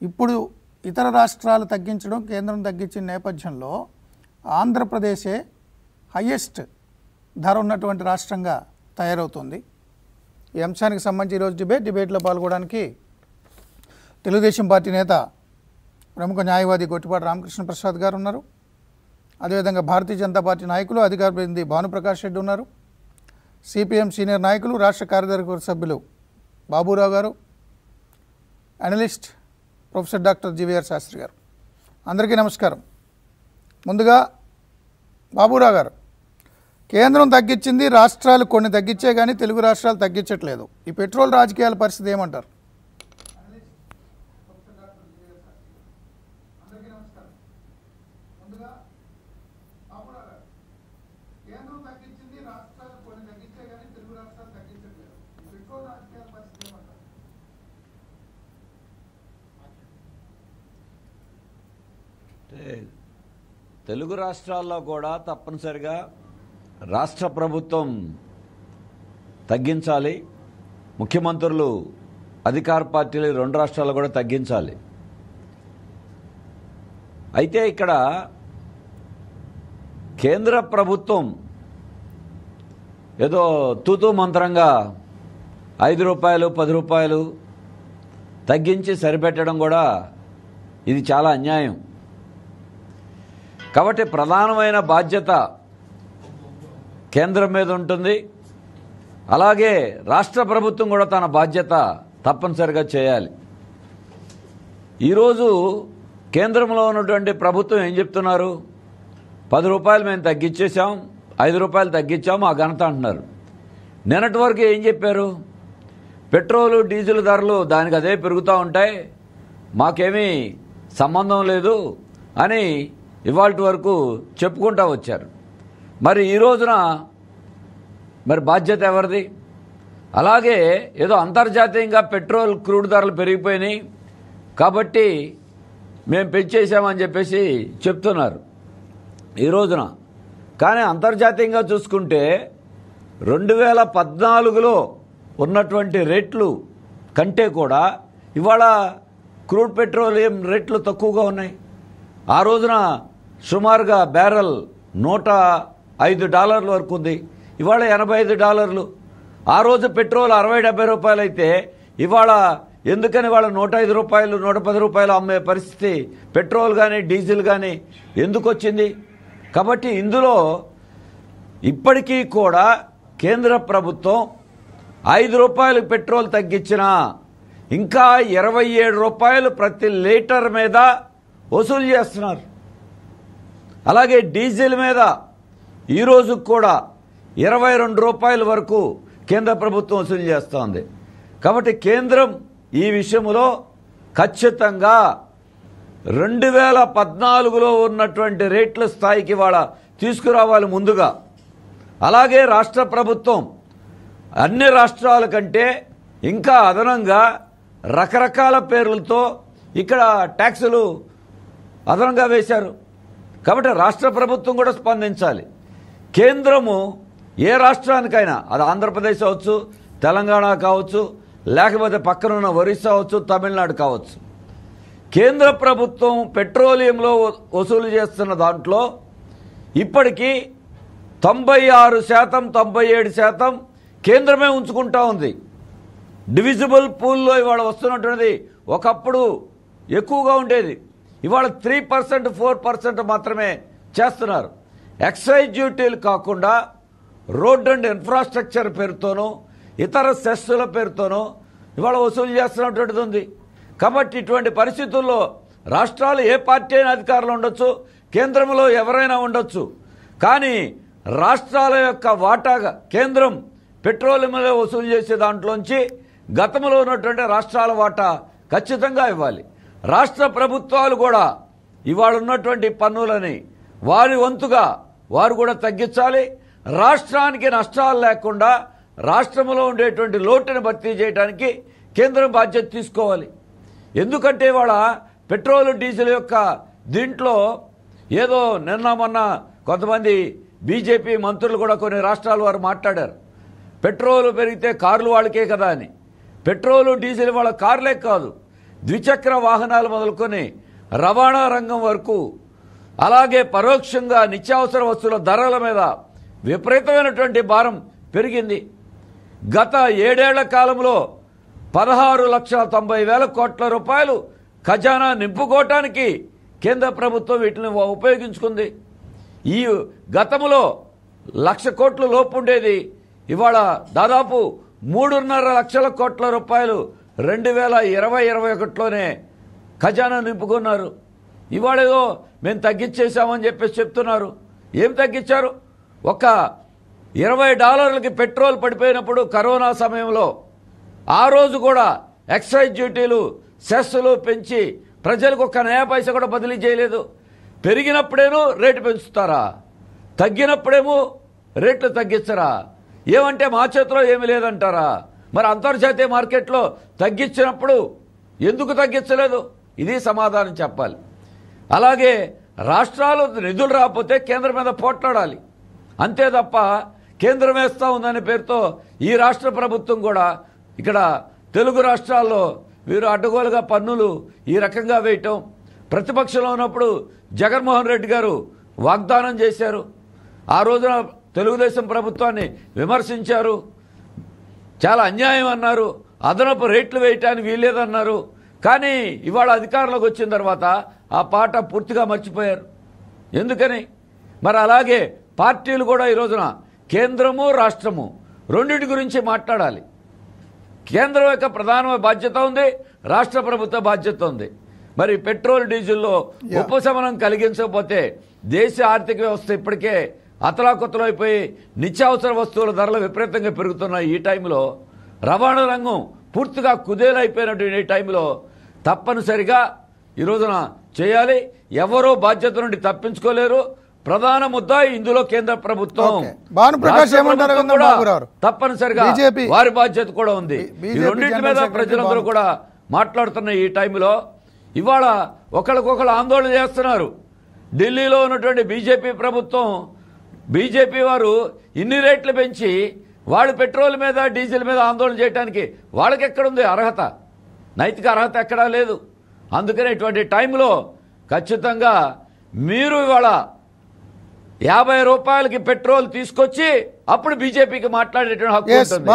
ఇప్పుడు ఇతర రాష్ట్రాలు తగ్గించడం కేంద్రం తగ్గించిన నేపథ్యంలో ఆంధ్రప్రదేశే హయ్యెస్ట్ ధర ఉన్నటువంటి రాష్ట్రంగా తయారవుతుంది ఈ అంశానికి సంబంధించి ఈరోజు డిబేట్ డిబేట్లో పాల్గొనడానికి తెలుగుదేశం పార్టీ నేత ప్రముఖ న్యాయవాది గొట్టిపాటి రామకృష్ణ ప్రసాద్ గారు ఉన్నారు అదేవిధంగా భారతీయ జనతా పార్టీ నాయకులు అధికార ప్రతినిధి భానుప్రకాష్ రెడ్డి ఉన్నారు సిపిఎం సీనియర్ నాయకులు రాష్ట్ర కార్యదర్శి సభ్యులు Baburao garu analyst professor doctor GVR Sastry garu అందరికీ నమస్కారం ముందుగా బాబురావు గారు కేంద్రం తగ్గించింది రాష్ట్రాలు కొన్ని తగ్గించే కానీ తెలుగు రాష్ట్రాలు తగ్గించట్లేదు ఈ పెట్రోల్ రాజకీయాల పరిస్థితి ఏమంటారు అంటే తెలుగు రాష్ట్రాల్లో కూడా తప్పనిసరిగా రాష్ట్ర ప్రభుత్వం తగ్గించాలి ముఖ్యమంత్రులు అధికార పార్టీలు ఈ రెండు రాష్ట్రాల్లో కూడా తగ్గించాలి అయితే ఇక్కడ కేంద్ర ప్రభుత్వం ఏదో తూతూ మంత్రంగా ఐదు రూపాయలు పది రూపాయలు తగ్గించి సరిపెట్టడం కూడా ఇది చాలా అన్యాయం కాబట్టి ప్రధానమైన బాధ్యత కేంద్రం మీద ఉంటుంది అలాగే రాష్ట్ర ప్రభుత్వం కూడా తన బాధ్యత తప్పనిసరిగా చేయాలి ఈరోజు కేంద్రంలో ఉన్నటువంటి ప్రభుత్వం ఏం చెప్తున్నారు పది రూపాయలు మేము తగ్గించేసాం ఐదు రూపాయలు తగ్గించాం ఆ ఘనత అంటున్నారు నిన్నటి వరకు ఏం చెప్పారు పెట్రోలు డీజిల్ ధరలు దానికి అదే పెరుగుతూ ఉంటాయి మాకేమీ సంబంధం లేదు అని ఇవాళ వరకు చెప్పుకుంటూ వచ్చారు మరి ఈ రోజున మరి బాధ్యత ఎవరిది అలాగే ఏదో అంతర్జాతీయంగా పెట్రోల్ క్రూడ్ ధరలు పెరిగిపోయినాయి కాబట్టి మేము పెంచేసామని చెప్పేసి చెప్తున్నారు ఈ రోజున కానీ అంతర్జాతీయంగా చూసుకుంటే రెండు వేల పద్నాలుగులో ఉన్నటువంటి రేట్లు కంటే కూడా ఇవాళ క్రూడ్ పెట్రోలియం రేట్లు తక్కువగా ఉన్నాయి ఆ రోజున సుమారుగా బ్యారెల్ నూట ఐదు డాలర్ల వరకు ఉంది ఇవాళ ఎనభై ఐదు డాలర్లు ఆ రోజు పెట్రోల్ అరవై డెబ్బై రూపాయలు అయితే ఇవాళ ఎందుకని వాళ్ళ నూట ఐదు రూపాయలు నూట పది రూపాయలు అమ్మే పరిస్థితి పెట్రోల్ కానీ డీజిల్ కానీ ఎందుకు వచ్చింది కాబట్టి ఇందులో ఇప్పటికీ కూడా కేంద్ర ప్రభుత్వం ఐదు రూపాయలు పెట్రోల్ తగ్గించినా ఇంకా ఇరవై ఏడు రూపాయలు ప్రతి లీటర్ మీద వసూలు చేస్తున్నారు అలాగే డీజిల్ మీద ఈరోజు కూడా ఇరవై రెండు రూపాయల వరకు కేంద్ర ప్రభుత్వం వసూలు చేస్తోంది కాబట్టి కేంద్రం ఈ విషయంలో ఖచ్చితంగా రెండు వేల పద్నాలుగులో ఉన్నటువంటి రేట్ల స్థాయికి వాళ్ళ తీసుకురావాలి ముందుగా అలాగే రాష్ట్ర ప్రభుత్వం అన్ని రాష్ట్రాల కంటే ఇంకా అదనంగా రకరకాల పేర్లతో ఇక్కడ ట్యాక్సులు అదనంగా వేశారు కాబట్టి రాష్ట్ర ప్రభుత్వం కూడా స్పందించాలి కేంద్రము ఏ రాష్ట్రానికైనా అది ఆంధ్రప్రదేశ్ అవచ్చు తెలంగాణ కావచ్చు లేకపోతే పక్కనున్న ఒరిస్సా అవచ్చు తమిళనాడు కావచ్చు కేంద్ర ప్రభుత్వం పెట్రోలియంలో వసూలు చేస్తున్న దాంట్లో ఇప్పటికీ తొంభై ఆరు శాతం తొంభై ఏడు శాతం కేంద్రమే ఉంచుకుంటా ఉంది డివిజిబుల్ పూల్లో ఇవాళ వస్తున్నటువంటిది ఒకప్పుడు ఎక్కువగా ఉండేది ఇవాళ త్రీ పర్సెంట్ ఫోర్ పర్సెంట్ మాత్రమే చేస్తున్నారు ఎక్సైజ్ డ్యూటీలు కాకుండా రోడ్ అండ్ ఇన్ఫ్రాస్ట్రక్చర్ పేరుతోనూ ఇతర సెస్సుల పేరుతోనూ ఇవాళ వసూలు చేస్తున్నటువంటిది ఉంది కాబట్టి ఇటువంటి పరిస్థితుల్లో రాష్ట్రాలు ఏ పార్టీ అయినా అధికారంలో ఉండొచ్చు కేంద్రంలో ఎవరైనా ఉండొచ్చు కానీ రాష్ట్రాల యొక్క వాటాగా కేంద్రం పెట్రోలియం మీద వసూలు చేసే దాంట్లోంచి గతంలో ఉన్నటువంటి రాష్ట్రాల వాటా ఖచ్చితంగా ఇవ్వాలి రాష్ట్ర ప్రభుత్వాలు కూడా ఇవాళ ఉన్నటువంటి పన్నులని వారి వంతుగా వారు కూడా తగ్గించాలి రాష్ట్రానికి నష్టాలు లేకుండా రాష్ట్రంలో ఉండేటువంటి లోటుని భర్తీ చేయడానికి కేంద్రం బాధ్యత తీసుకోవాలి ఎందుకంటే ఇవాళ పెట్రోల్ డీజిల్ యొక్క దీంట్లో ఏదో నిన్న మొన్న కొంతమంది బీజేపీ మంత్రులు కూడా కొన్ని రాష్ట్రాల వారు మాట్లాడారు పెట్రోల్ పెరిగితే కార్లు వాళ్ళకే కదా అని పెట్రోల్ డీజిల్ వాళ్ళ కార్లే కాదు ద్విచక్ర వాహనాలు మొదలుకొని రవాణా రంగం వరకు అలాగే పరోక్షంగా నిత్యావసర వస్తువుల ధరల మీద విపరీతమైనటువంటి భారం పెరిగింది గత ఏడేళ్ల కాలంలో పదహారు లక్షల తొంభై వేల కోట్ల రూపాయలు ఖజానా నింపుకోవటానికి కేంద్ర ప్రభుత్వం వీటిని ఉపయోగించుకుంది ఈ గతంలో లక్ష కోట్ల లోపు ఉండేది ఇవాళ దాదాపు మూడున్నర లక్షల కోట్ల రూపాయలు రెండు వేల ఇరవై ఇరవై ఒకటిలోనే ఖజానా నింపుకున్నారు ఇవాళ ఏదో మేము తగ్గించేసామని చెప్పేసి చెప్తున్నారు ఏం తగ్గించారు ఒక ఇరవై డాలర్లకి పెట్రోల్ పడిపోయినప్పుడు కరోనా సమయంలో ఆ రోజు కూడా ఎక్సైజ్ డ్యూటీలు సెస్సులు పెంచి ప్రజలకు ఒక్క నయా పైసా కూడా బదిలీ చేయలేదు పెరిగినప్పుడేమో రేటు పెంచుతారా తగ్గినప్పుడేమో రేట్లు తగ్గించరా ఏమంటే మా చేతిలో ఏమీ లేదంటారా మరి అంతర్జాతీయ మార్కెట్లో తగ్గించినప్పుడు ఎందుకు తగ్గించలేదు ఇది సమాధానం చెప్పాలి అలాగే రాష్ట్రాలు నిధులు రాకపోతే కేంద్రం మీద పోట్లాడాలి అంతే తప్ప కేంద్రం వేస్తా ఉందనే పేరుతో ఈ రాష్ట్ర ప్రభుత్వం కూడా ఇక్కడ తెలుగు రాష్ట్రాల్లో వీరు అడ్డగోలుగా పన్నులు ఈ రకంగా వేయటం ప్రతిపక్షంలో ఉన్నప్పుడు జగన్మోహన్ రెడ్డి గారు వాగ్దానం చేశారు ఆ రోజున తెలుగుదేశం ప్రభుత్వాన్ని విమర్శించారు చాలా అన్యాయం అన్నారు అదనపు రేట్లు వేయటానికి వీల్లేదన్నారు కానీ ఇవాళ అధికారంలోకి వచ్చిన తర్వాత ఆ పాట పూర్తిగా మర్చిపోయారు ఎందుకని మరి అలాగే పార్టీలు కూడా ఈ రోజున కేంద్రము రాష్ట్రము రెండింటి గురించి మాట్లాడాలి కేంద్రం యొక్క ప్రధాన బాధ్యత ఉంది రాష్ట్ర ప్రభుత్వ బాధ్యత ఉంది మరి పెట్రోల్ డీజిల్లో ఉపశమనం కలిగించకపోతే దేశ ఆర్థిక వ్యవస్థ ఇప్పటికే అతలాకుతలైపోయి నిత్యావసర వస్తువుల ధరలు విపరీతంగా పెరుగుతున్న ఈ టైంలో రవాణా రంగం పూర్తిగా కుదేలైపోయినటువంటి ఈ టైంలో తప్పనిసరిగా ఈ రోజున చేయాలి ఎవరో బాధ్యత నుండి తప్పించుకోలేరు ప్రధాన ముద్ద ఇందులో కేంద్ర ప్రభుత్వం ఓకే. భానుప్రకాష్ రాష్ట్ర ఏమంటారు ప్రభుత్వం విందాం కూడా బాబు గారు. తప్పనిసరిగా బీజేపీ వారి బాధ్యత కూడా ఉంది బీ- ఈ బీజేపీ రెండింటి జనరల్ మీద సెక్రటరీ ప్రజలందరూ భాను. కూడా మాట్లాడుతున్న ఈ టైంలో ఇవాళ ఒకరికొకరు ఆందోళన చేస్తున్నారు ఢిల్లీలో ఉన్నటువంటి బీజేపీ ప్రభుత్వం బీజేపీ వారు ఇన్ని రేట్లు పెంచి వాళ్ళు పెట్రోల్ మీద డీజిల్ మీద ఆందోళన చేయడానికి వాళ్ళకి ఎక్కడుంది అర్హత నైతిక అర్హత ఎక్కడా లేదు అందుకనే ఇటువంటి టైంలో ఖచ్చితంగా మీరు ఇవాళ యాభై రూపాయలకి పెట్రోల్ తీసుకొచ్చి అప్పుడు బీజేపీకి మాట్లాడేటువంటి హక్కు Yes, ఉంటుంది